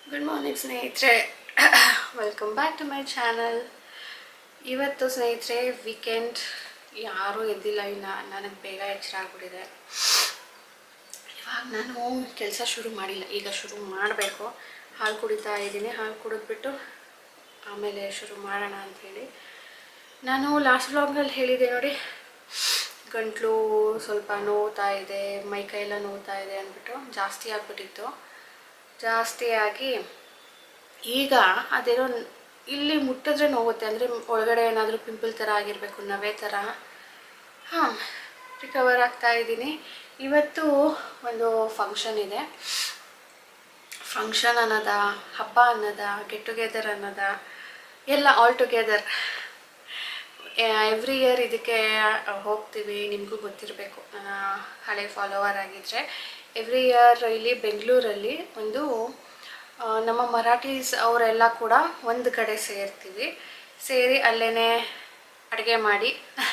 good morning ಸ್ನೇಹಿತರೆ welcome back to my channel ಇವತ್ತು ಸ್ನೇಹಿತರೆ ವೀಕೆಂಡ್ ಯಾರೂ ಎದ್ದಿಲ್ಲ ಇನ್ನು ನನಗೆ ಬೇಗ ಎಚ್ಚರ ಆಗ್ಬಿಟ್ಟಿದೆ ಇವಾಗ ನಾನು ಕೆಲಸ ಶುರು ಮಾಡಿಲ್ಲ ಈಗ ಶುರು ಮಾಡಬೇಕು ಹಾಲು ಕುಡಿತಾ ಇದ್ದೀನಿ ಹಾಲು ಕುಡಿದ್ಬಿಟ್ಟು ಆಮೇಲೆ ಶುರು ಮಾಡೋಣ ಅಂಥೇಳಿ ನಾನು ಲಾಸ್ಟ್ ವ್ಲಾಗ್ನಲ್ಲಿ ಹೇಳಿದೆ ನೋಡಿ ಗಂಟ್ಲು ಸ್ವಲ್ಪ ನೋವ್ತಾ ಇದೆ ಮೈ ಕೈಯೆಲ್ಲ ನೋವ್ತಾ ಇದೆ ಅಂದ್ಬಿಟ್ಟು ಜಾಸ್ತಿ ಆಗಿಬಿಟ್ಟಿತ್ತು ಜಾಸ್ತಿ ಆಗಿ ಈಗ ಅದೇನೋ ನ್- ಇಲ್ಲಿ ಮುಟ್ಟಿದ್ರೆ ನೋವುತ್ತೆ ಅಂದರೆ ಒಳಗಡೆ ಏನಾದರೂ ಪಿಂಪಲ್ ಥರ ಆಗಿರಬೇಕು ನವೆ ಥರ ಹಾಂ ರಿಕವರ್ ಆಗ್ತಾ ಇದ್ದೀನಿ ಇವತ್ತು ಒಂದು ಫಂಕ್ಷನ್ ಇದೆ ಫಂಕ್ಷನ್ ಅನ್ನೋದ ಹಬ್ಬ ಅನ್ನೋದ ಗೆಟ್ ಟುಗೆದರ್ ಅನ್ನೋದ ಎಲ್ಲ ಆಲ್ ಟುಗೆದರ್ ಎವ್ರಿ ಇಯರ್ ಇದಕ್ಕೆ ಹೋಗ್ತೀವಿ ನಿಮಗೂ ಗೊತ್ತಿರಬೇಕು ನನ್ನ ಹಳೆ ಫಾಲೋವರ್ ಆಗಿದ್ದರೆ ಎವ್ರಿ ಇಯರ್ ಇಲ್ಲಿ ಬೆಂಗಳೂರಲ್ಲಿ ಒಂದು ಆ, ನಮ್ಮ ಮರಾಠೀಸ್ ಅವರೆಲ್ಲ ಕೂಡ ಒಂದು ಕಡೆ ಸೇರ್ತೀವಿ ಸೇರಿ ಅಲ್ಲೇ ಅಡುಗೆ ಮಾಡಿ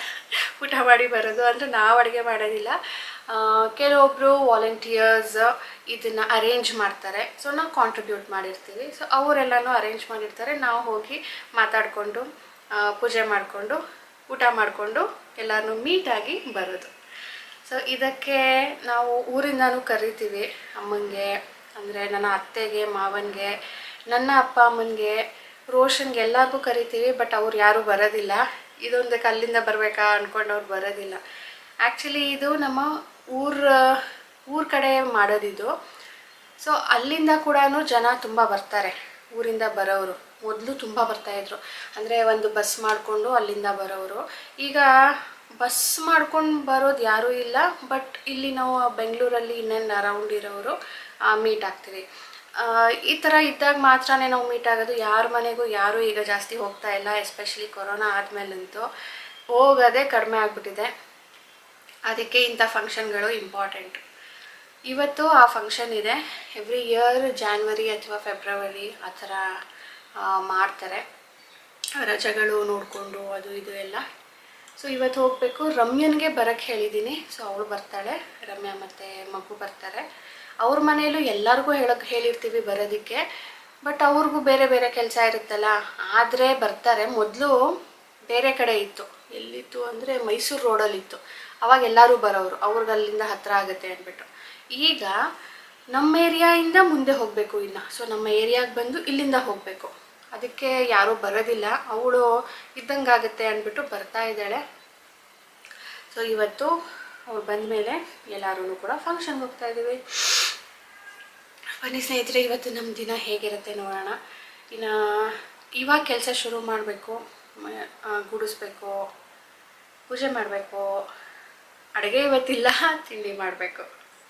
ಊಟ ಮಾಡಿ ಬರೋದು ಅಂದರೆ ನಾವು ಅಡುಗೆ ಮಾಡೋದಿಲ್ಲ ಆ, ಕೆಲವೊಬ್ಬರು ವಾಲಂಟಿಯರ್ಸ್ ಇದನ್ನು ಅರೇಂಜ್ ಮಾಡ್ತಾರೆ ಸೊ ನಾವು ಕಾಂಟ್ರಿಬ್ಯೂಟ್ ಮಾಡಿರ್ತೀವಿ ಸೊ ಅವರೆಲ್ಲನೂ ಅರೇಂಜ್ ಮಾಡಿರ್ತಾರೆ ನಾವು ಹೋಗಿ ಮಾತಾಡಿಕೊಂಡು ಪೂಜೆ ಮಾಡಿಕೊಂಡು ಊಟ ಮಾಡಿಕೊಂಡು ಎಲ್ಲರನ್ನೂ ಮೀಟಾಗಿ ಬರೋದು ಸೊ ಇದಕ್ಕೆ ನಾವು ಊರಿಂದನೂ ಕರಿತೀವಿ ಅಮ್ಮನಿಗೆ ಅಂದರೆ ನನ್ನ ಅತ್ತೆಗೆ ಮಾವನಿಗೆ ನನ್ನ ಅಪ್ಪ ಅಮ್ಮನಿಗೆ ರೋಷನ್ಗೆ ಎಲ್ಲರಿಗೂ ಕರಿತೀವಿ ಬಟ್ ಅವ್ರು ಯಾರೂ ಬರೋದಿಲ್ಲ ಇದೊಂದಕ್ಕೆ ಅಲ್ಲಿಂದ ಬರಬೇಕಾ ಅಂದ್ಕೊಂಡು ಅವ್ರು ಬರೋದಿಲ್ಲ ಆ್ಯಕ್ಚುಲಿ ಇದು ನಮ್ಮ ಊರ ಊರ ಕಡೆ ಮಾಡೋದಿದು ಸೊ ಅಲ್ಲಿಂದ ಕೂಡ ಜನ ತುಂಬ ಬರ್ತಾರೆ ಊರಿಂದ ಬರೋರು ಮೊದಲು ತುಂಬ ಬರ್ತಾಯಿದ್ರು ಅಂದರೆ ಒಂದು ಬಸ್ ಮಾಡಿಕೊಂಡು ಅಲ್ಲಿಂದ ಬರೋರು ಈಗ ಬಸ್ ಮಾಡ್ಕೊಂಡು ಬರೋದು ಯಾರೂ ಇಲ್ಲ ಬಟ್ ಇಲ್ಲಿ ನಾವು ಬೆಂಗಳೂರಲ್ಲಿ ಇನ್ನೇನು ಅರೌಂಡ್ ಇರೋರು ಮೀಟ್ ಆಗ್ತೀವಿ ಆ, ಈ ಥರ ಇದ್ದಾಗ ಮಾತ್ರನೇ ನಾವು ಮೀಟ್ ಆಗೋದು ಯಾರ ಮನೆಗೂ ಯಾರೂ ಈಗ ಜಾಸ್ತಿ ಹೋಗ್ತಾ ಇಲ್ಲ ಎಸ್ಪೆಷಲಿ ಕೊರೋನಾ ಆದಮೇಲಂತೂ ಹೋಗೋದೇ ಕಡಿಮೆ ಆಗಿಬಿಟ್ಟಿದೆ ಅದಕ್ಕೆ ಇಂಥ ಫಂಕ್ಷನ್ಗಳು ಇಂಪಾರ್ಟೆಂಟ್ ಇವತ್ತು ಆ ಫಂಕ್ಷನ್ ಇದೆ ಎವ್ರಿ ಇಯರ್ ಜಾನ್ವರಿ ಅಥವಾ ಫೆಬ್ರವರಿ ಆ ಥರ ಆ, ಮಾಡ್ತಾರೆ ರಜೆಗಳು ನೋಡಿಕೊಂಡು ಅದು ಇದು ಎಲ್ಲ ಸೊ ಇವತ್ತು ಹೋಗಬೇಕು ರಮ್ಯನ್ಗೆ ಬರೋಕ್ಕೆ ಹೇಳಿದ್ದೀನಿ ಸೊ ಅವಳು ಬರ್ತಾಳೆ ರಮ್ಯಾ ಮತ್ತು ಮಗು ಬರ್ತಾರೆ ಅವ್ರ ಮನೆಯಲ್ಲೂ ಎಲ್ಲರಿಗೂ ಹೇಳಕ್ಕೆ ಹೇಳಿರ್ತೀವಿ ಬರೋದಕ್ಕೆ ಬಟ್ ಅವ್ರಿಗೂ ಬೇರೆ ಬೇರೆ ಕೆಲಸ ಇರುತ್ತಲ್ಲ ಆದರೆ ಬರ್ತಾರೆ ಮೊದಲು ಬೇರೆ ಕಡೆ ಇತ್ತು ಎಲ್ಲಿತ್ತು ಅಂದರೆ ಮೈಸೂರು ರೋಡಲ್ಲಿತ್ತು ಅವಾಗ ಎಲ್ಲರೂ ಬರೋರು ಅವ್ರಿಗೆ ಅಲ್ಲಿಂದ ಹತ್ತಿರ ಆಗುತ್ತೆ ಅಂದ್ಬಿಟ್ಟು ಈಗ ನಮ್ಮ ಏರಿಯಾಯಿಂದ ಮುಂದೆ ಹೋಗಬೇಕು ಇನ್ನು ಸೊ ನಮ್ಮ ಏರಿಯಾಗೆ ಬಂದು ಇಲ್ಲಿಂದ ಹೋಗಬೇಕು ಅದಕ್ಕೆ ಯಾರೂ ಬರೋದಿಲ್ಲ ಅವಳು ಇದ್ದಂಗಾಗುತ್ತೆ ಅಂದ್ಬಿಟ್ಟು ಬರ್ತಾ ಇದ್ದಾಳೆ ಸೊ ಇವತ್ತು ಅವಳು ಬಂದ ಮೇಲೆ ಎಲ್ಲರೂ ಕೂಡ ಫಂಕ್ಷನ್ಗೆ ಹೋಗ್ತಾ ಇದ್ದೀವಿ ಬನ್ನಿ ಸ್ನೇಹಿತರೆ ಇವತ್ತು ನಮ್ಮ ದಿನ ಹೇಗಿರುತ್ತೆ ನೋಡೋಣ ಇನ್ನು ಇವಾಗ ಕೆಲಸ ಶುರು ಮಾಡಬೇಕು ಗುಡಿಸ್ಬೇಕು ಪೂಜೆ ಮಾಡಬೇಕು ಅಡುಗೆ ಇವತ್ತಿಲ್ಲ ತಿಂಡಿ ಮಾಡಬೇಕು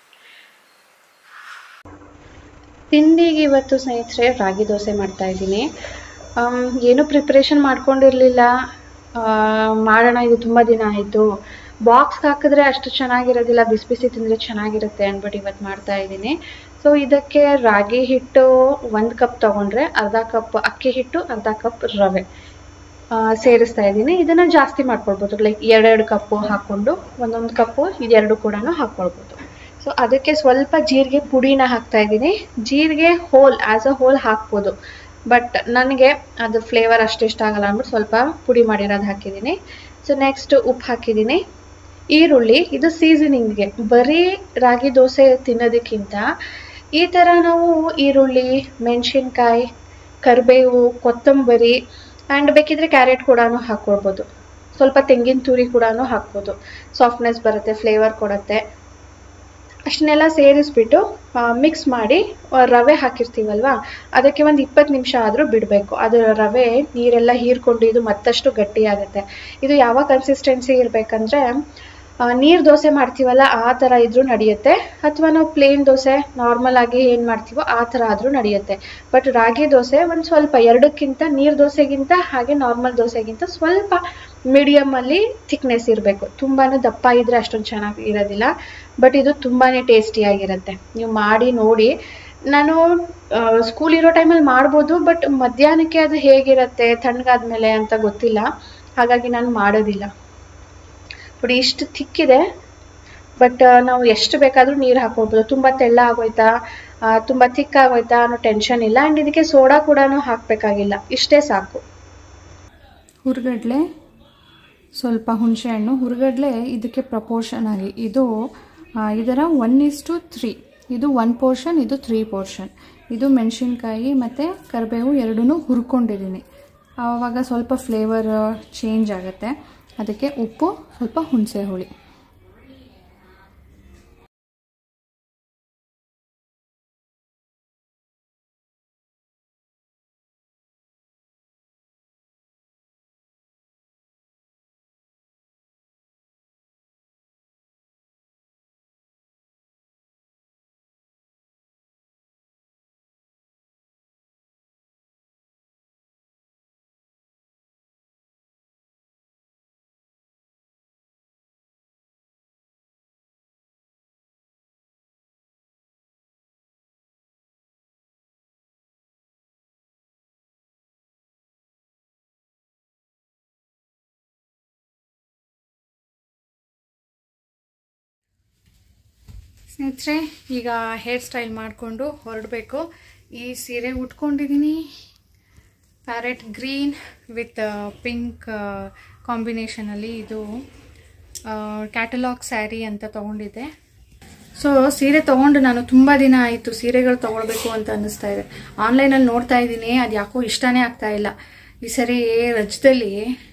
ತಿಂಡಿಗೆ ಇವತ್ತು ಸ್ನೇಹಿತರೆ ರಾಗಿ ದೋಸೆ ಮಾಡ್ತಾ ಇದ್ದೀನಿ ಏನು ಪ್ರಿಪ್ರೇಷನ್ ಮಾಡ್ಕೊಂಡಿರಲಿಲ್ಲ ಮಾಡೋಣ ಇದು ತುಂಬ ದಿನ ಆಯಿತು ಬಾಕ್ಸ್ಗೆ ಹಾಕಿದ್ರೆ ಅಷ್ಟು ಚೆನ್ನಾಗಿರೋದಿಲ್ಲ ಬಿಸಿ ಬಿಸಿ ತಿಂದರೆ ಚೆನ್ನಾಗಿರುತ್ತೆ ಅಂದ್ಬಿಟ್ಟು ಇವತ್ತು ಮಾಡ್ತಾ ಇದ್ದೀನಿ ಸೊ ಇದಕ್ಕೆ ರಾಗಿ ಹಿಟ್ಟು ಒಂದು ಕಪ್ ತೊಗೊಂಡ್ರೆ ಅರ್ಧ ಕಪ್ ಅಕ್ಕಿ ಹಿಟ್ಟು ಅರ್ಧ ಕಪ್ ರವೆ ಆ, ಸೇರಿಸ್ತಾ ಇದ್ದೀನಿ ಇದನ್ನು ಜಾಸ್ತಿ ಮಾಡ್ಕೊಳ್ಬೋದು ಲೈಕ್ ಎರಡೆರಡು ಕಪ್ಪು ಹಾಕ್ಕೊಂಡು ಒಂದೊಂದು ಕಪ್ಪು ಇದೆರಡು ಕೂಡ ಹಾಕ್ಕೊಳ್ಬೋದು ಸೊ ಅದಕ್ಕೆ ಸ್ವಲ್ಪ ಜೀರಿಗೆ ಪುಡಿನ ಹಾಕ್ತಾ ಇದ್ದೀನಿ ಜೀರಿಗೆ ಹೋಲ್ ಆ್ಯಸ್ ಅ ಹೋಲ್ ಹಾಕ್ಬೋದು ಬಟ್ ನನಗೆ ಅದು ಫ್ಲೇವರ್ ಅಷ್ಟು ಇಷ್ಟ ಆಗಲ್ಲ ಅಂದ್ಬಿಟ್ಟು ಸ್ವಲ್ಪ ಪುಡಿ ಮಾಡಿರೋದು ಹಾಕಿದ್ದೀನಿ ಸೊ ನೆಕ್ಸ್ಟ್ ಉಪ್ಪು ಹಾಕಿದ್ದೀನಿ ಈರುಳ್ಳಿ ಇದು ಸೀಸನಿಂಗ್ಗೆ ಬರೀ ರಾಗಿ ದೋಸೆ ತಿನ್ನೋದಕ್ಕಿಂತ ಈ ಥರ ನಾವು ಈರುಳ್ಳಿ ಮೆಣಸಿನ್ಕಾಯಿ ಕರಿಬೇವು ಕೊತ್ತಂಬರಿ ಆ್ಯಂಡ್ ಬೇಕಿದ್ರೆ ಕ್ಯಾರೆಟ್ ಕೂಡ ಹಾಕ್ಕೊಳ್ಬೋದು ಸ್ವಲ್ಪ ತೆಂಗಿನ ತುರಿ ಕೂಡ ಹಾಕ್ಬೋದು ಸಾಫ್ಟ್ನೆಸ್ ಬರುತ್ತೆ ಫ್ಲೇವರ್ ಕೊಡುತ್ತೆ ಅಷ್ಟನ್ನೆಲ್ಲ ಸೇರಿಸ್ಬಿಟ್ಟು ಮಿಕ್ಸ್ ಮಾಡಿ ಆ, ರವೆ ಹಾಕಿರ್ತೀವಲ್ವಾ ಅದಕ್ಕೆ ಒಂದು ಇಪ್ಪತ್ತು ನಿಮಿಷ ಆದರೂ ಬಿಡಬೇಕು ಅದು ರವೆ ನೀರೆಲ್ಲ ಹೀರ್ಕೊಂಡು ಇದು ಮತ್ತಷ್ಟು ಗಟ್ಟಿಯಾಗುತ್ತೆ ಇದು ಯಾವ ಕನ್ಸಿಸ್ಟೆನ್ಸಿ ಇರಬೇಕಂದ್ರೆ ನೀರು ದೋಸೆ ಮಾಡ್ತೀವಲ್ಲ ಆ ಥರ ಇದ್ರೂ ನಡೆಯುತ್ತೆ ಅಥವಾ ನಾವು ಪ್ಲೇನ್ ದೋಸೆ ನಾರ್ಮಲ್ ಆಗಿ ಏನು ಮಾಡ್ತೀವೋ ಆ ಥರ ಆದರೂ ನಡೆಯುತ್ತೆ ಬಟ್ ರಾಗಿ ದೋಸೆ ಒಂದು ಸ್ವಲ್ಪ ಎರಡಕ್ಕಿಂತ ನೀರು ದೋಸೆಗಿಂತ ಹಾಗೆ ನಾರ್ಮಲ್ ದೋಸೆಗಿಂತ ಸ್ವಲ್ಪ ಮೀಡಿಯಮಲ್ಲಿ ಥಿಕ್ನೆಸ್ ಇರಬೇಕು ತುಂಬಾ ದಪ್ಪ ಇದ್ದರೆ ಅಷ್ಟೊಂದು ಚೆನ್ನಾಗಿ ಇರೋದಿಲ್ಲ ಬಟ್ ಇದು ತುಂಬಾ ಟೇಸ್ಟಿಯಾಗಿರುತ್ತೆ ನೀವು ಮಾಡಿ ನೋಡಿ ನಾನು ಸ್ಕೂಲ್ ಇರೋ ಟೈಮಲ್ಲಿ ಮಾಡ್ಬೋದು ಬಟ್ ಮಧ್ಯಾಹ್ನಕ್ಕೆ ಅದು ಹೇಗಿರುತ್ತೆ ತಣ್ಣಗಾದ್ಮೇಲೆ ಅಂತ ಗೊತ್ತಿಲ್ಲ ಹಾಗಾಗಿ ನಾನು ಮಾಡೋದಿಲ್ಲ ನೋಡಿ ಇಷ್ಟು ಥಿಕ್ಕಿದೆ ಬಟ್ ನಾವು ಎಷ್ಟು ಬೇಕಾದರೂ ನೀರು ಹಾಕ್ಕೊಳ್ಬೋದು ತುಂಬ ತೆಳ್ಳ ಆಗೋಯ್ತಾ ತುಂಬ ಥಿಕ್ ಆಗೋಯ್ತಾ ಅನ್ನೋ ಟೆನ್ಷನ್ ಇಲ್ಲ ಆ್ಯಂಡ್ ಇದಕ್ಕೆ ಸೋಡಾ ಕೂಡ ಹಾಕಬೇಕಾಗಿಲ್ಲ ಇಷ್ಟೇ ಸಾಕು ಹುರ್ಗಡ್ಲೆ ಸ್ವಲ್ಪ ಹುಣಸೆಹಣ್ಣು ಹುರ್ಗಡ್ಲೆ ಇದಕ್ಕೆ ಪ್ರಪೋರ್ಷನ್ ಆಗಿ ಇದು ಆ, ಇದರ ಒನ್ ಇಸ್ ಟು ತ್ರೀ ಇದು ಒನ್ ಪೋರ್ಷನ್ ಇದು ತ್ರೀ ಪೋರ್ಷನ್ ಇದು ಮೆಣಸಿನ್ಕಾಯಿ ಮತ್ತು ಕರಿಬೇವು ಎರಡೂ ಹುರ್ಕೊಂಡಿದ್ದೀನಿ ಆವಾಗ ಸ್ವಲ್ಪ ಫ್ಲೇವರ್ ಚೇಂಜ್ ಆಗುತ್ತೆ ಅದಕ್ಕೆ ಉಪ್ಪು ಸ್ವಲ್ಪ ಹುಣಸೆ ಹುಳಿ ಸ್ನೇಹಿತರೆ ಈಗ ಹೇರ್ ಸ್ಟೈಲ್ ಮಾಡಿಕೊಂಡು ಹೊರಡಬೇಕು ಈ ಸೀರೆ ಉಟ್ಕೊಂಡಿದ್ದೀನಿ ಪ್ಯಾರೆಟ್ ಗ್ರೀನ್ ವಿತ್ ಪಿಂಕ್ ಕಾಂಬಿನೇಷನಲ್ಲಿ ಇದು ಕ್ಯಾಟಲಾಗ್ ಸ್ಯಾರಿ ಅಂತ ತೊಗೊಂಡಿದ್ದೆ ಸೊ ಸೀರೆ ತೊಗೊಂಡು ನಾನು ತುಂಬ ದಿನ ಆಯಿತು ಸೀರೆಗಳು ತೊಗೊಳ್ಬೇಕು ಅಂತ ಅನ್ನಿಸ್ತಾ ಇದೆ ಆನ್ಲೈನಲ್ಲಿ ನೋಡ್ತಾ ಇದ್ದೀನಿ ಅದು ಯಾಕೋ ಇಷ್ಟನೇ ಆಗ್ತಾ ಇಲ್ಲ ಈ ಸರಿ ರಜದಲ್ಲಿ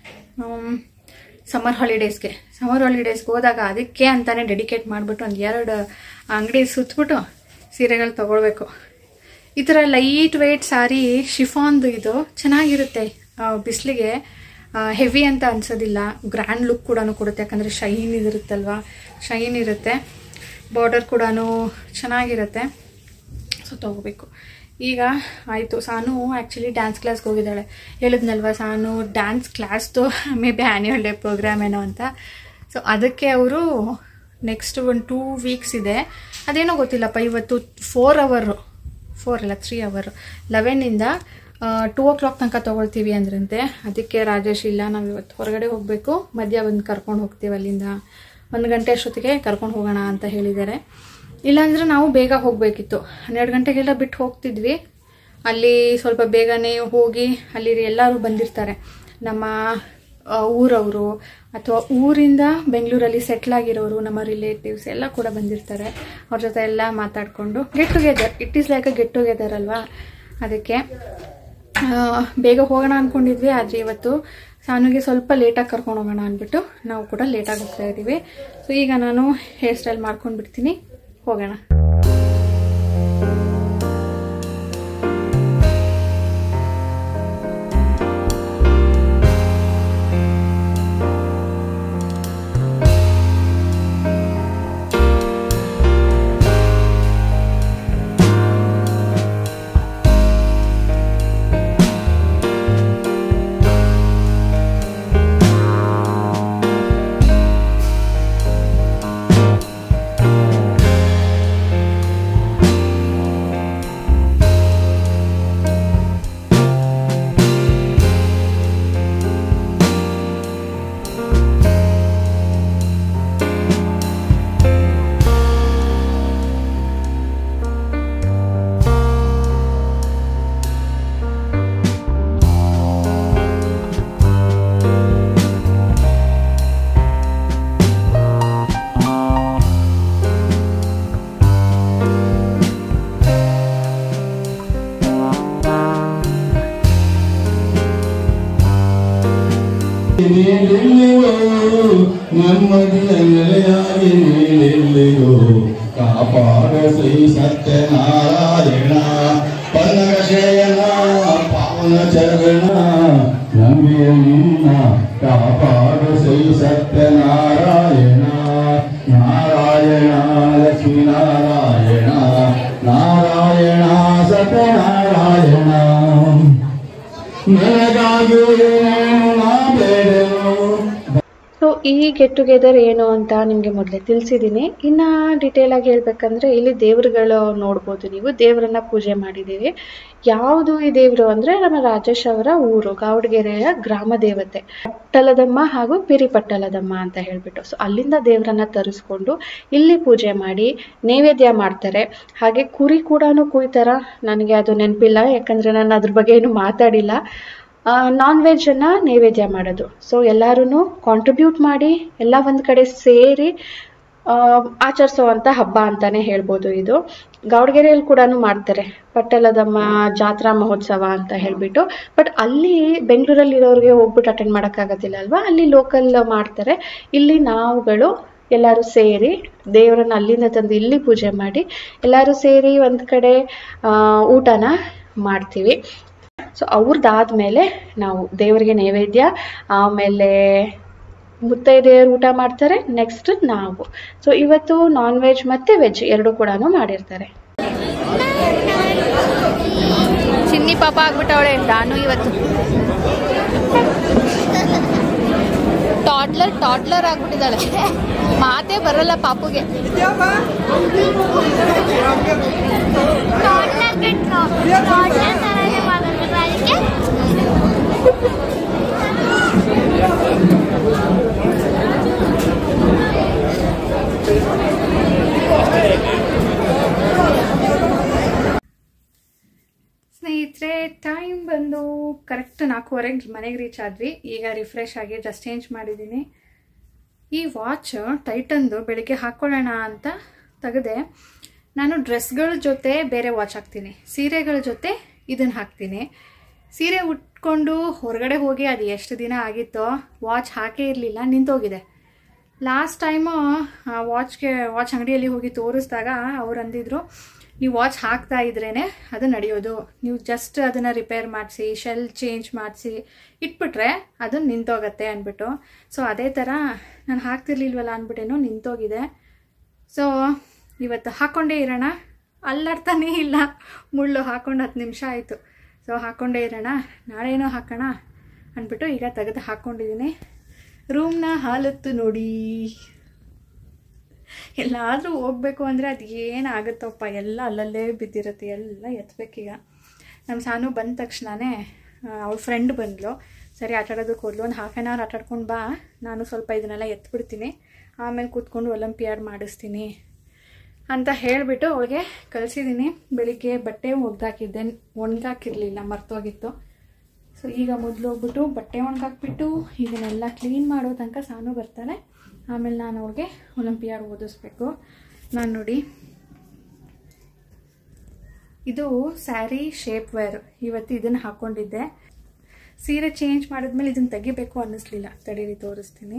ಸಮ್ಮರ್ ಹಾಲಿಡೇಸ್ಗೆ ಸಮ್ಮರ್ ಹಾಲಿಡೇಸ್ಗೆ ಹೋದಾಗ ಅದಕ್ಕೆ ಅಂತಾನೆ ಡೆಡಿಕೇಟ್ ಮಾಡಿಬಿಟ್ಟು ಒಂದು ಎರಡು ಅಂಗಡಿ ಸುತ್ತಬಿಟ್ಟು ಸೀರೆಗಳು ತೊಗೊಳ್ಬೇಕು ಈ ಥರ ಲೈಟ್ ವೆಯ್ಟ್ ಸಾರಿ ಶಿಫಾನ್ದು ಇದು ಚೆನ್ನಾಗಿರುತ್ತೆ ಬಿಸಿಲಿಗೆ ಹೆವಿ ಅಂತ ಅನ್ಸೋದಿಲ್ಲ ಗ್ರ್ಯಾಂಡ್ ಲುಕ್ ಕೂಡ ಕೊಡುತ್ತೆ ಯಾಕಂದರೆ ಶೈನ್ ಇದಿರುತ್ತಲ್ವ ಶೈನ್ ಇರುತ್ತೆ ಬಾರ್ಡರ್ ಕೂಡ ಚೆನ್ನಾಗಿರುತ್ತೆ ಸೊ ತೊಗೋಬೇಕು ಈಗ ಆಯಿತು ಸಾನು ಆ್ಯಕ್ಚುಲಿ ಡ್ಯಾನ್ಸ್ ಕ್ಲಾಸ್ಗೆ ಹೋಗಿದ್ದಾಳೆ ಹೇಳಿದ್ನಲ್ವ ಸಾನು ಡ್ಯಾನ್ಸ್ ಕ್ಲಾಸ್ದು maybe annual day program ಏನೋ ಅಂತ ಸೊ ಅದಕ್ಕೆ ಅವರು ನೆಕ್ಸ್ಟ್ ಒಂದು ಟೂ ವೀಕ್ಸ್ ಇದೆ ಅದೇನೋ ಗೊತ್ತಿಲ್ಲಪ್ಪ ಇವತ್ತು ಫೋರ್ ಅವರು ಫೋರ್ ಅಲ್ಲ ತ್ರೀ ಅವರ್ ಲೆವೆನ್ನಿಂದ ಟೂ ಓ ಕ್ಲಾಕ್ ತನಕ ತೊಗೊಳ್ತೀವಿ ಅಂದ್ರಂತೆ ಅದಕ್ಕೆ ರಾಜೇಶ್ ಇಲ್ಲ ನಾವು ಇವತ್ತು ಹೊರಗಡೆ ಹೋಗಬೇಕು ಮಧ್ಯ ಬಂದು ಕರ್ಕೊಂಡು ಹೋಗ್ತೀವಿ ಅಲ್ಲಿಂದ ಒಂದು ಗಂಟೆ ಅಷ್ಟೊತ್ತಿಗೆ ಕರ್ಕೊಂಡು ಹೋಗೋಣ ಅಂತ ಹೇಳಿದ್ದಾರೆ ಇಲ್ಲಾಂದ್ರೆ ನಾವು ಬೇಗ ಹೋಗಬೇಕಿತ್ತು ಹನ್ನೆರಡು ಗಂಟೆಗೆಲ್ಲ ಬಿಟ್ಟು ಹೋಗ್ತಿದ್ವಿ ಅಲ್ಲಿ ಸ್ವಲ್ಪ ಬೇಗನೆ ಹೋಗಿ ಅಲ್ಲಿ ಎಲ್ಲರೂ ಬಂದಿರ್ತಾರೆ ನಮ್ಮ ಆ, ಊರವರು ಅಥವಾ ಊರಿಂದ ಬೆಂಗಳೂರಲ್ಲಿ ಸೆಟ್ಲ್ ಆಗಿರೋರು ನಮ್ಮ ರಿಲೇಟಿವ್ಸ್ ಎಲ್ಲ ಕೂಡ ಬಂದಿರ್ತಾರೆ ಅವ್ರ ಜೊತೆ ಎಲ್ಲ ಮಾತಾಡಿಕೊಂಡು get together it is like a get together ಅಲ್ವಾ ಅದಕ್ಕೆ ಆ, ಬೇಗ ಹೋಗೋಣ ಅಂದ್ಕೊಂಡಿದ್ವಿ ಆದರೆ ಇವತ್ತು ಸಾನುಗೆ ಸ್ವಲ್ಪ ಲೇಟಾಗಿ ಕರ್ಕೊಂಡು ಹೋಗೋಣ ಅಂದ್ಬಿಟ್ಟು ನಾವು ಕೂಡ ಲೇಟಾಗಿ ಹೋಗ್ತಾ ಇದ್ದೀವಿ ಸೊ ಈಗ ನಾನು ಹೇರ್ ಸ್ಟೈಲ್ ಮಾಡ್ಕೊಂಡು ಬಿಡ್ತೀನಿ ಹೋಗೋಣ ನೀನೆಲ್ಲಿಗೋ ನೆಮ್ಮದಿಯ ನೆಲೆಯಾಗಿ ನೀನೆಲ್ಲಿಗೋ ಕಾಪಾಡ ಶ್ರೀ ಸತ್ಯನಾರಾಯಣ ಪನ್ನಗ ಶಯನ ಪಾವನ ಚರಣ ನಂಬಿಯ ನಿನ್ನ ಕಾಪಾಡ ಶ್ರೀ ಸತ್ಯನಾರಾಯಣ ನಾರಾಯಣ ಲಕ್ಷ್ಮೀ ನಾರಾಯಣ ನಾರಾಯಣ ಸತ್ಯನಾರಾಯಣ ನನಗಾಗಿ ನಾನು ನಾ ಬೇಡನು ಸೊ ಈ ಗೆಟ್ ಟುಗೆದರ್ ಏನು ಅಂತ ನಿಮಗೆ ಮೊದಲೇ ತಿಳಿಸಿದ್ದೀನಿ ಇನ್ನು ಡೀಟೇಲಾಗಿ ಹೇಳ್ಬೇಕಂದ್ರೆ ಇಲ್ಲಿ ದೇವರುಗಳು ನೋಡ್ಬೋದು ನೀವು ದೇವರನ್ನ ಪೂಜೆ ಮಾಡಿದ್ದೀವಿ ಯಾವುದು ಈ ದೇವರು ಅಂದರೆ ನಮ್ಮ ರಾಜೇಶ್ ಅವರ ಊರು ಗಾವಡಗೆರೆಯ ಗ್ರಾಮ ದೇವತೆ ಪಟ್ಟಲದಮ್ಮ ಹಾಗೂ ಪಿರಿಪಟ್ಟಲದಮ್ಮ ಅಂತ ಹೇಳ್ಬಿಟ್ಟು ಸೊ ಅಲ್ಲಿಂದ ದೇವರನ್ನ ತರಿಸ್ಕೊಂಡು ಇಲ್ಲಿ ಪೂಜೆ ಮಾಡಿ ನೈವೇದ್ಯ ಮಾಡ್ತಾರೆ ಹಾಗೆ ಕುರಿ ಕೂಡ ಕುಯ್ತಾರ ನನಗೆ ಅದು ನೆನಪಿಲ್ಲ ಯಾಕಂದರೆ ನಾನು ಅದ್ರ ಬಗ್ಗೆ ಏನು ಮಾತಾಡಿಲ್ಲ ನಾನ್ ವೆಜ್ಜನ್ನು ನೈವೇದ್ಯ ಮಾಡೋದು ಸೊ ಎಲ್ಲರೂ ಕಾಂಟ್ರಿಬ್ಯೂಟ್ ಮಾಡಿ ಎಲ್ಲ ಒಂದು ಕಡೆ ಸೇರಿ ಆಚರಿಸೋವಂಥ ಹಬ್ಬ ಅಂತಾನೆ ಹೇಳ್ಬೋದು ಇದು ಗಾವಡಗೆರೆಯಲ್ಲಿ ಕೂಡ ಮಾಡ್ತಾರೆ ಪಟ್ಟಲದಮ್ಮ ಜಾತ್ರಾ ಮಹೋತ್ಸವ ಅಂತ ಹೇಳ್ಬಿಟ್ಟು ಬಟ್ ಅಲ್ಲಿ ಬೆಂಗಳೂರಲ್ಲಿರೋರಿಗೆ ಹೋಗ್ಬಿಟ್ಟು ಅಟೆಂಡ್ ಮಾಡೋಕ್ಕಾಗೋದಿಲ್ಲ ಅಲ್ವಾ ಅಲ್ಲಿ ಲೋಕಲ್ ಮಾಡ್ತಾರೆ ಇಲ್ಲಿ ನಾವುಗಳು ಎಲ್ಲರೂ ಸೇರಿ ದೇವರನ್ನ ಅಲ್ಲಿಂದ ತಂದು ಇಲ್ಲಿ ಪೂಜೆ ಮಾಡಿ ಎಲ್ಲರೂ ಸೇರಿ ಒಂದು ಕಡೆ ಆ, ಊಟನ ಮಾಡ್ತೀವಿ ಸೊ ಅವ್ರದ್ದಾದ್ಮೇಲೆ ನಾವು ದೇವರಿಗೆ ನೈವೇದ್ಯ ಆಮೇಲೆ ಮುತ್ತೈದೆಯರು ಊಟ ಮಾಡ್ತಾರೆ ನೆಕ್ಸ್ಟ್ ನಾವು ಸೊ ಇವತ್ತು ನಾನ್ ವೆಜ್ ಮತ್ತು ವೆಜ್ ಎರಡು ಕೂಡ ಮಾಡಿರ್ತಾರೆ ಚಿನ್ನಿ ಪಾಪ ಆಗ್ಬಿಟ್ಟವಳೆ ನಾನು ಇವತ್ತು ಟಾಡ್ಲರ್ ಟಾಡ್ಲರ್ ಆಗ್ಬಿಟ್ಟಿದ್ದಾಳೆ ಮಾತೇ ಬರಲ್ಲ ಪಾಪುಗೆ ಸ್ನೇಹಿತರೆ ಟೈಮ್ ಬಂದು ಕರೆಕ್ಟ್ ನಾಲ್ಕೂವರೆಗೆ ಮನೆಗೆ ರೀಚ್ ಆದ್ವಿ ಈಗ ರಿಫ್ರೆಶ್ ಆಗಿ ಡ್ರೆಸ್ ಚೇಂಜ್ ಮಾಡಿದ್ದೀನಿ ಈ ವಾಚ್ ಟೈಟನ್ದು ಬೆಳಿಗ್ಗೆ ಹಾಕ್ಕೊಳ್ಳೋಣ ಅಂತ ತೆಗೆದೆ ನಾನು ಡ್ರೆಸ್ಗಳ ಜೊತೆ ಬೇರೆ ವಾಚ್ ಹಾಕ್ತೀನಿ ಸೀರೆಗಳ ಜೊತೆ ಇದನ್ನು ಹಾಕ್ತೀನಿ ಸೀರೆ ಉಟ್ಕೊಂಡು ಹೊರಗಡೆ ಹೋಗಿ ಅದು ಎಷ್ಟು ದಿನ ಆಗಿತ್ತೋ ವಾಚ್ ಹಾಕೇ ಇರಲಿಲ್ಲ ನಿಂತೋಗಿದೆ ಲಾಸ್ಟ್ ಟೈಮು ವಾಚ್ಗೆ ವಾಚ್ ಅಂಗಡಿಯಲ್ಲಿ ಹೋಗಿ ತೋರಿಸಿದಾಗ ಅವ್ರು ಅಂದಿದ್ರು ನೀವು ವಾಚ್ ಹಾಕ್ತಾ ಇದ್ರೇ ಅದು ನಡೆಯೋದು ನೀವು ಜಸ್ಟ್ ಅದನ್ನು ರಿಪೇರ್ ಮಾಡಿಸಿ ಶೆಲ್ ಚೇಂಜ್ ಮಾಡಿಸಿ ಇಟ್ಬಿಟ್ರೆ ಅದು ನಿಂತೋಗತ್ತೆ ಅಂದ್ಬಿಟ್ಟು ಸೊ ಅದೇ ಥರ ನಾನು ಹಾಕ್ತಿರ್ಲಿಲ್ವಲ್ಲ ಅಂದ್ಬಿಟ್ಟೇನೋ ನಿಂತೋಗಿದೆ ಸೊ ಇವತ್ತು ಹಾಕ್ಕೊಂಡೇ ಇರೋಣ ಅಲ್ಲಾಡ್ತಾನೇ ಇಲ್ಲ ಮುಳ್ಳು ಹಾಕ್ಕೊಂಡು ಹತ್ತು ನಿಮಿಷ ಆಯಿತು ಸೊ ಹಾಕ್ಕೊಂಡೇ ಇರೋಣ ನಾಳೆನೋ ಹಾಕೋಣ ಅಂದ್ಬಿಟ್ಟು ಈಗ ತೆಗೆದು ಹಾಕ್ಕೊಂಡಿದ್ದೀನಿ ರೂಮ್ನ ಹಾಲತ್ತು ನೋಡಿ ಎಲ್ಲಾದರೂ ಹೋಗ್ಬೇಕು ಅಂದರೆ ಅದು ಏನಾಗುತ್ತಪ್ಪ ಎಲ್ಲ ಅಲ್ಲಲ್ಲೇ ಬಿದ್ದಿರುತ್ತೆ ಎಲ್ಲ ಎತ್ತಬೇಕೀಗ ನಮ್ಮ ಸಾನು ಬಂದ ತಕ್ಷಣವೇ ಅವಳ ಫ್ರೆಂಡ್ ಬಂದಳು ಸರಿ ಆಟಾಡೋದಕ್ಕೆ ಹೋದ್ಲು ಒಂದು ಹಾಫ್ ಆ್ಯನ್ ಅವರ್ ಆಟಾಡ್ಕೊಂಡು ಬಾ ನಾನು ಸ್ವಲ್ಪ ಇದನ್ನೆಲ್ಲ ಎತ್ಬಿಡ್ತೀನಿ ಆಮೇಲೆ ಕೂತ್ಕೊಂಡು ಒಲಂಪಿಯಾಡ್ ಮಾಡಿಸ್ತೀನಿ ಅಂತ ಹೇಳಿಬಿಟ್ಟು ಅವಳಿಗೆ ಕಳಿಸಿದ್ದೀನಿ ಬೆಳಿಗ್ಗೆ ಬಟ್ಟೆ ಒಗ್ದಾಕಿದ್ದೆ ಒಣಗಾಕಿರಲಿಲ್ಲ ಮರ್ತೋಗಿತ್ತು ಸೊ ಈಗ ಮೊದಲು ಹೋಗ್ಬಿಟ್ಟು ಬಟ್ಟೆ ಒಣಗಾಕ್ಬಿಟ್ಟು ಇದನ್ನೆಲ್ಲ ಕ್ಲೀನ್ ಮಾಡೋ ತನಕ ಸಾನು ಬರ್ತಾನೆ ಆಮೇಲೆ ನಾನು ಅವ್ಳಿಗೆ ಒಲಂಪಿಯಾಡ್ ಓದಿಸ್ಬೇಕು ನಾನು ನೋಡಿ ಇದು ಸ್ಯಾರಿ ಶೇಪ್ ವೇರ್ ಇವತ್ತು ಇದನ್ನು ಹಾಕ್ಕೊಂಡಿದ್ದೆ ಸೀರೆ ಚೇಂಜ್ ಮಾಡಿದ್ಮೇಲೆ ಇದನ್ನು ತೆಗಿಬೇಕು ಅನ್ನಿಸ್ಲಿಲ್ಲ ತಡೀರಿ ತೋರಿಸ್ತೀನಿ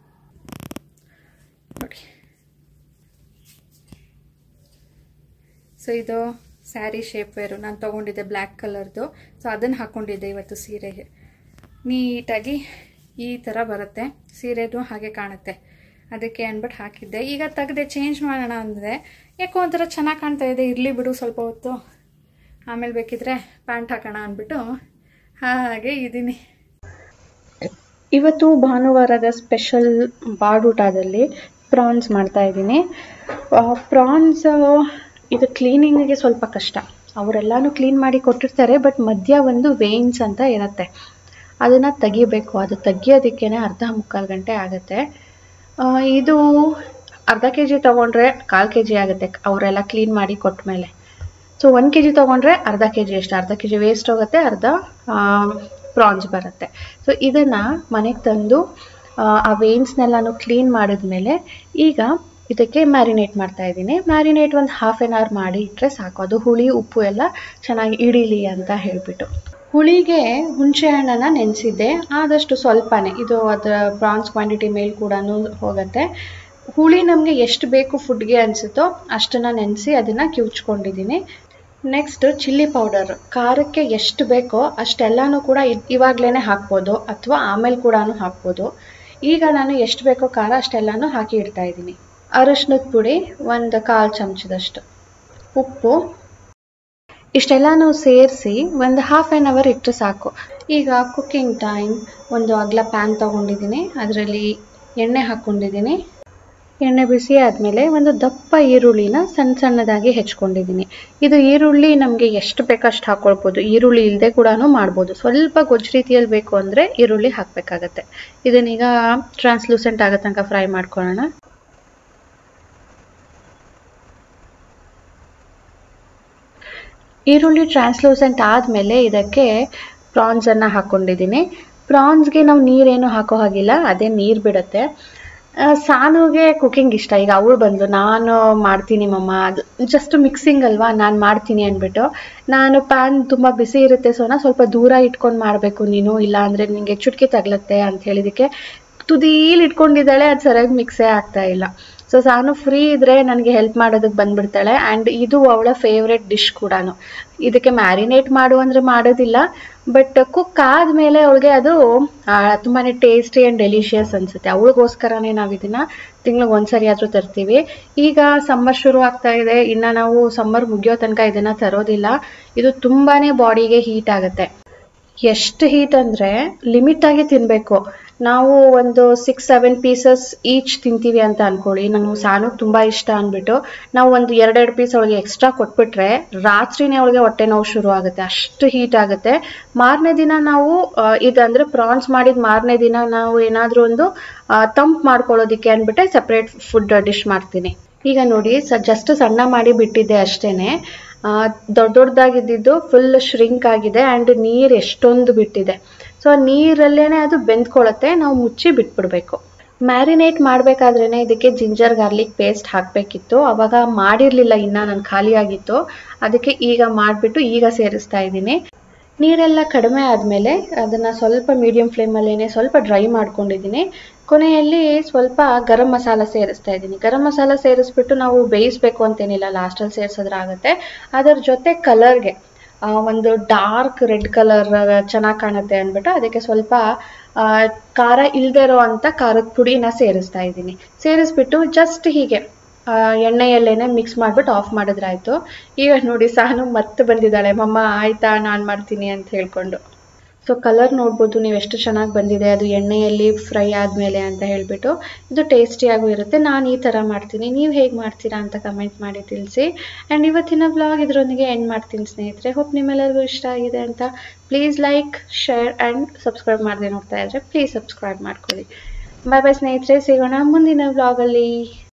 ನೋಡಿ ಸೊ ಇದು ಸ್ಯಾರಿ ಶೇಪ್ ವೇರು ನಾನು ತೊಗೊಂಡಿದ್ದೆ ಬ್ಲ್ಯಾಕ್ ಕಲರ್ದು ಸೊ ಅದನ್ನು ಹಾಕ್ಕೊಂಡಿದ್ದೆ ಇವತ್ತು ಸೀರೆಗೆ ನೀಟಾಗಿ ಈ ಥರ ಬರುತ್ತೆ ಸೀರೆದು ಹಾಗೆ ಕಾಣುತ್ತೆ ಅದಕ್ಕೆ ಅಂದ್ಬಿಟ್ಟು ಹಾಕಿದ್ದೆ ಈಗ ತೆಗೆದೆ ಚೇಂಜ್ ಮಾಡೋಣ ಅಂದರೆ ಯಾಕೋ ಒಂಥರ ಚೆನ್ನಾಗಿ ಕಾಣ್ತಾ ಇದೆ ಇರಲಿ ಬಿಡು ಸ್ವಲ್ಪ ಹೊತ್ತು ಆಮೇಲೆ ಬೇಕಿದ್ರೆ ಪ್ಯಾಂಟ್ ಹಾಕೋಣ ಅಂದ್ಬಿಟ್ಟು ಹಾಗೆ ಇದ್ದೀನಿ ಇವತ್ತು ಭಾನುವಾರದ ಸ್ಪೆಷಲ್ ಬಾಡೂಟದಲ್ಲಿ ಪ್ರಾನ್ಸ್ ಮಾಡ್ತಾ ಇದ್ದೀನಿ ಪ್ರಾನ್ಸ್ ಇದು ಕ್ಲೀನಿಂಗಿಗೆ ಸ್ವಲ್ಪ ಕಷ್ಟ ಅವರೆಲ್ಲನೂ ಕ್ಲೀನ್ ಮಾಡಿ ಕೊಟ್ಟಿರ್ತಾರೆ ಬಟ್ ಮಧ್ಯ ಒಂದು ವೇನ್ಸ್ ಅಂತ ಇರುತ್ತೆ ಅದನ್ನು ತೆಗಿಬೇಕು ಅದು ತೆಗಿಯೋದಕ್ಕೇ ಅರ್ಧ ಮುಕ್ಕಾಲು ಗಂಟೆ ಆಗುತ್ತೆ ಆ, ಇದು ಅರ್ಧ ಕೆ ಜಿ ತೊಗೊಂಡ್ರೆ ಕಾಲು ಕೆ ಜಿ ಆಗುತ್ತೆ ಅವರೆಲ್ಲ ಕ್ಲೀನ್ ಮಾಡಿ ಕೊಟ್ಟ ಮೇಲೆ ಸೊ ಒಂದು ಕೆ ಜಿ ತೊಗೊಂಡ್ರೆ ಅರ್ಧ ಕೆ ಜಿ ಅಷ್ಟು ಅರ್ಧ ಕೆ ಜಿ ವೇಸ್ಟ್ ಹೋಗುತ್ತೆ ಅರ್ಧ ಪ್ರಾನ್ಸ್ ಬರುತ್ತೆ ಸೊ ಇದನ್ನು ಮನೆಗೆ ತಂದು ಆ, ಆ ವೇನ್ಸ್ನೆಲ್ಲನೂ ಕ್ಲೀನ್ ಮಾಡಿದ್ಮೇಲೆ ಈಗ ಇದಕ್ಕೆ ಮ್ಯಾರಿನೇಟ್ ಮಾಡ್ತಾ ಇದ್ದೀನಿ ಮ್ಯಾರಿನೇಟ್ ಒಂದು ಹಾಫ್ ಆನ್ ಅವರ್ ಮಾಡಿ ಇಟ್ಟರೆ ಸಾಕು ಅದು ಹುಳಿ ಉಪ್ಪು ಎಲ್ಲ ಚೆನ್ನಾಗಿ ಇಡೀಲಿ ಅಂತ ಹೇಳಿಬಿಟ್ಟು ಹುಳಿಗೆ ಹುಣಸೆ ಹಣ್ಣನ್ನು ನೆನೆಸಿದ್ದೆ ಆದಷ್ಟು ಸ್ವಲ್ಪನೇ ಇದು ಅದರ ಪ್ರಾನ್ಸ್ ಕ್ವಾಂಟಿಟಿ ಮೇಲೆ ಕೂಡ ಹೋಗುತ್ತೆ ಹುಳಿ ನಮಗೆ ಎಷ್ಟು ಬೇಕು ಫುಡ್ಗೆ ಅನಿಸುತ್ತೋ ಅಷ್ಟನ್ನು ನೆನೆಸಿ ಅದನ್ನು ಕಿವುಚ್ಕೊಂಡಿದ್ದೀನಿ ನೆಕ್ಸ್ಟ್ ಚಿಲ್ಲಿ ಪೌಡರ್ ಖಾರಕ್ಕೆ ಎಷ್ಟು ಬೇಕೋ ಅಷ್ಟೆಲ್ಲನೂ ಕೂಡ ಇವಾಗಲೇ ಹಾಕ್ಬೋದು ಅಥವಾ ಆಮೇಲೆ ಕೂಡ ಹಾಕ್ಬೋದು ಈಗ ನಾನು ಎಷ್ಟು ಬೇಕೋ ಖಾರ ಅಷ್ಟೆಲ್ಲನೂ ಹಾಕಿ ಇಡ್ತಾ ಇದ್ದೀನಿ ಅರಶಿನದ ಪುಡಿ ಒಂದು ಕಾಲು ಚಮಚದಷ್ಟು ಉಪ್ಪು ಇಷ್ಟೆಲ್ಲನೂ ಸೇರಿಸಿ ಒಂದು ಹಾಫ್ ಆನ್ ಅವರ್ ಇಟ್ಟರೆ ಸಾಕು ಈಗ ಕುಕ್ಕಿಂಗ್ ಟೈಮ್ ಒಂದು ಅಗಲ ಪ್ಯಾನ್ ತೊಗೊಂಡಿದ್ದೀನಿ ಅದರಲ್ಲಿ ಎಣ್ಣೆ ಹಾಕ್ಕೊಂಡಿದ್ದೀನಿ ಎಣ್ಣೆ ಬಿಸಿ ಆದಮೇಲೆ ಒಂದು ದಪ್ಪ ಈರುಳ್ಳಿನ ಸಣ್ಣ ಸಣ್ಣದಾಗಿ ಹೆಚ್ಕೊಂಡಿದ್ದೀನಿ ಇದು ಈರುಳ್ಳಿ ನಮಗೆ ಎಷ್ಟು ಬೇಕಷ್ಟು ಹಾಕ್ಕೊಳ್ಬೋದು ಈರುಳ್ಳಿ ಇಲ್ಲದೆ ಕೂಡ ಮಾಡ್ಬೋದು ಸ್ವಲ್ಪ ಗೊಜ್ಜು ರೀತಿಯಲ್ಲಿ ಬೇಕು ಅಂದರೆ ಈರುಳ್ಳಿ ಹಾಕಬೇಕಾಗತ್ತೆ ಇದನ್ನೀಗ ಟ್ರಾನ್ಸ್ಲೂಸೆಂಟ್ ಆಗೋ ತನಕ ಫ್ರೈ ಮಾಡ್ಕೊಳ್ಳೋಣ ಈರುಳ್ಳಿ ಟ್ರಾನ್ಸ್ಲೂಸೆಂಟ್ ಆದಮೇಲೆ ಇದಕ್ಕೆ ಪ್ರಾನ್ಸನ್ನು ಹಾಕ್ಕೊಂಡಿದ್ದೀನಿ ಪ್ರಾನ್ಸ್ಗೆ ನಾವು ನೀರೇನು ಹಾಕೋ ಹಾಗಿಲ್ಲ ಅದೇ ನೀರು ಬಿಡುತ್ತೆ ಆ, ಸಾನುಗೆ ಕುಕಿಂಗ್ ಇಷ್ಟ ಈಗ ಅವಳು ಬಂದು ನಾನು ಮಾಡ್ತೀನಿ ಮಮ್ಮ ಅದು ಜಸ್ಟ್ ಮಿಕ್ಸಿಂಗ್ ಅಲ್ವಾ ನಾನು ಮಾಡ್ತೀನಿ ಅಂದ್ಬಿಟ್ಟು ನಾನು ಪ್ಯಾನ್ ತುಂಬ ಬಿಸಿ ಇರುತ್ತೆ ಸೋನಾ ಸ್ವಲ್ಪ ದೂರ ಇಟ್ಕೊಂಡು ಮಾಡಬೇಕು ನೀನು ಇಲ್ಲ ಅಂದರೆ ನಿನಗೆ ಚುಟ್ಕಿ ತಗ್ಲತ್ತೆ ಅಂತ ಹೇಳಿದಕ್ಕೆ ತುದೀಲಿ ಇಟ್ಕೊಂಡಿದ್ದಾಳೆ ಅದು ಸರಿಯಾಗಿ ಮಿಕ್ಸೇ ಆಗ್ತಾ ಇಲ್ಲ ಸೊ ಸಾನು ಫ್ರೀ ಇದ್ರೆ ನನಗೆ ಹೆಲ್ಪ್ ಮಾಡೋದಕ್ಕೆ ಬಂದ್ಬಿಡ್ತಾಳೆ ಆ್ಯಂಡ್ ಇದು ಅವಳ ಫೇವ್ರೆಟ್ ಡಿಶ್ ಕೂಡ ಇದಕ್ಕೆ ಮ್ಯಾರಿನೇಟ್ ಮಾಡು ಅಂದರೆ ಮಾಡೋದಿಲ್ಲ ಬಟ್ ಕುಕ್ ಆದಮೇಲೆ ಅವಳಿಗೆ ಅದು ತುಂಬಾ ಟೇಸ್ಟಿ ಆ್ಯಂಡ್ ಡೆಲಿಷಿಯಸ್ ಅನಿಸುತ್ತೆ ಅವಳಿಗೋಸ್ಕರನೇ ನಾವು ಇದನ್ನು ತಿಂಗ್ಳಿಗೆ ಒಂದ್ಸರಿ ಆದರೂ ತರ್ತೀವಿ ಈಗ ಸಮ್ಮರ್ ಶುರು ಆಗ್ತಾ ಇದೆ ಇನ್ನು ನಾವು ಸಮ್ಮರ್ ಮುಗಿಯೋ ತನಕ ಇದನ್ನು ತರೋದಿಲ್ಲ ಇದು ತುಂಬಾ ಬಾಡಿಗೆ ಹೀಟ್ ಆಗುತ್ತೆ ಎಷ್ಟು ಹೀಟ್ ಅಂದರೆ ಲಿಮಿಟಾಗಿ ತಿನ್ನಬೇಕು ನಾವು ಒಂದು ಸಿಕ್ಸ್ ಸೆವೆನ್ ಪೀಸಸ್ ಈಚ್ ತಿಂತೀವಿ ಅಂತ ಅನ್ಕೊಳ್ಳಿ ನಾನು ಸಾನುಗ್ ತುಂಬ ಇಷ್ಟ ಅಂದ್ಬಿಟ್ಟು ನಾವು ಒಂದು ಎರಡೆರಡು ಪೀಸ್ ಅವಳಿಗೆ ಎಕ್ಸ್ಟ್ರಾ ಕೊಟ್ಬಿಟ್ರೆ ರಾತ್ರಿನೇ ಅವಳಿಗೆ ಹೊಟ್ಟೆ ನೋವು ಶುರು ಆಗುತ್ತೆ ಅಷ್ಟು ಹೀಟ್ ಆಗುತ್ತೆ ಮಾರನೇ ದಿನ ನಾವು ಆ, ಇದಂದ್ರೆ ಪ್ರಾನ್ಸ್ ಮಾಡಿದ ಮಾರನೇ ದಿನ ನಾವು ಏನಾದರೂ ಒಂದು ತಂಪು ಮಾಡ್ಕೊಳ್ಳೋದಿಕ್ಕೆ ಅಂದ್ಬಿಟ್ಟೆ ಸಪ್ರೇಟ್ ಫುಡ್ ಡಿಶ್ ಮಾಡ್ತೀನಿ ಈಗ ನೋಡಿ ಸ ಜಸ್ಟ್ ಸಣ್ಣ ಮಾಡಿ ಬಿಟ್ಟಿದ್ದೆ ಅಷ್ಟೇನೆ ದೊಡ್ಡ ದೊಡ್ಡದಾಗಿದ್ದಿದ್ದು ಫುಲ್ ಶ್ರಿಂಕ್ ಆಗಿದೆ ಆ್ಯಂಡ್ ನೀರು ಎಷ್ಟೊಂದು ಬಿಟ್ಟಿದೆ ಸೊ ನೀರಲ್ಲೇ ಅದು ಬೆಂದ್ಕೊಳ್ಳುತ್ತೆ ನಾವು ಮುಚ್ಚಿ ಬಿಟ್ಬಿಡ್ಬೇಕು ಮ್ಯಾರಿನೇಟ್ ಮಾಡಬೇಕಾದ್ರೇ ಇದಕ್ಕೆ ಜಿಂಜರ್ ಗಾರ್ಲಿಕ್ ಪೇಸ್ಟ್ ಹಾಕಬೇಕಿತ್ತು ಅವಾಗ ಮಾಡಿರಲಿಲ್ಲ ಇನ್ನು ನಾನು ಖಾಲಿಯಾಗಿತ್ತು ಅದಕ್ಕೆ ಈಗ ಮಾಡಿಬಿಟ್ಟು ಈಗ ಸೇರಿಸ್ತಾ ಇದ್ದೀನಿ ನೀರೆಲ್ಲ ಕಡಿಮೆ ಆದಮೇಲೆ ಅದನ್ನು ಸ್ವಲ್ಪ ಮೀಡಿಯಂ ಫ್ಲೇಮಲ್ಲೇ ಸ್ವಲ್ಪ ಡ್ರೈ ಮಾಡ್ಕೊಂಡಿದ್ದೀನಿ ಕೊನೆಯಲ್ಲಿ ಸ್ವಲ್ಪ ಗರಂ ಮಸಾಲ ಸೇರಿಸ್ತಾ ಇದ್ದೀನಿ ಗರಂ ಮಸಾಲ ಸೇರಿಸ್ಬಿಟ್ಟು ನಾವು ಬೇಯಿಸ್ಬೇಕು ಅಂತೇನಿಲ್ಲ ಲಾಸ್ಟಲ್ಲಿ ಸೇರಿಸಿದ್ರಾಗುತ್ತೆ ಅದರ ಜೊತೆ ಕಲರ್ಗೆ ಒಂದು ಡಾರ್ಕ್ ರೆಡ್ ಕಲರ್ ಚೆನ್ನಾಗಿ ಕಾಣುತ್ತೆ ಅಂದ್ಬಿಟ್ಟು ಅದಕ್ಕೆ ಸ್ವಲ್ಪ ಆ, ಖಾರ ಇಲ್ಲದೆ ಇರೋ ಅಂಥ ಖಾರದ ಪುಡಿನ ಸೇರಿಸ್ತಾ ಇದ್ದೀನಿ ಸೇರಿಸ್ಬಿಟ್ಟು ಜಸ್ಟ್ ಹೀಗೆ ಆ, ಎಣ್ಣೆಯಲ್ಲೇನೆ ಮಿಕ್ಸ್ ಮಾಡಿಬಿಟ್ಟು ಆಫ್ ಮಾಡಿದ್ರಾಯ್ತು ಈಗ ನೋಡಿ ಸಾನು ಮತ್ತೆ ಬಂದಿದ್ದಾಳೆ ಮಮ್ಮ ಆಯ್ತಾ ನಾನು ಮಾಡ್ತೀನಿ ಅಂತ ಹೇಳ್ಕೊಂಡು ಸೊ ಕಲರ್ ನೋಡ್ಬೋದು ನೀವು ಎಷ್ಟು ಚೆನ್ನಾಗಿ ಬಂದಿದೆ ಅದು ಎಣ್ಣೆಯಲ್ಲಿ ಫ್ರೈ ಆದಮೇಲೆ ಅಂತ ಹೇಳಿಬಿಟ್ಟು ಇದು ಟೇಸ್ಟಿಯಾಗೂ ಇರುತ್ತೆ ನಾನು ಈ ಥರ ಮಾಡ್ತೀನಿ ನೀವು ಹೇಗೆ ಮಾಡ್ತೀರಾ ಅಂತ ಕಮೆಂಟ್ ಮಾಡಿ ತಿಳಿಸಿ ಆ್ಯಂಡ್ ಇವತ್ತಿನ ಬ್ಲಾಗ್ ಇದರೊಂದಿಗೆ ಎಂಡ್ ಮಾಡ್ತೀನಿ ಸ್ನೇಹಿತರೆ ಹೋಪ್ ನಿಮ್ಮೆಲ್ಲರಿಗೂ ಇಷ್ಟ ಆಗಿದೆ ಅಂತ please like share and subscribe ಮಾಡದೆ ನೋಡ್ತಾ ಇದ್ದರೆ ಪ್ಲೀಸ್ ಸಬ್ಸ್ಕ್ರೈಬ್ ಮಾಡ್ಕೊಳ್ಳಿ ಬಾಯ್ ಬಾಯ್ ಸ್ನೇಹಿತರೆ ಸಿಗೋಣ ಮುಂದಿನ ಬ್ಲಾಗಲ್ಲಿ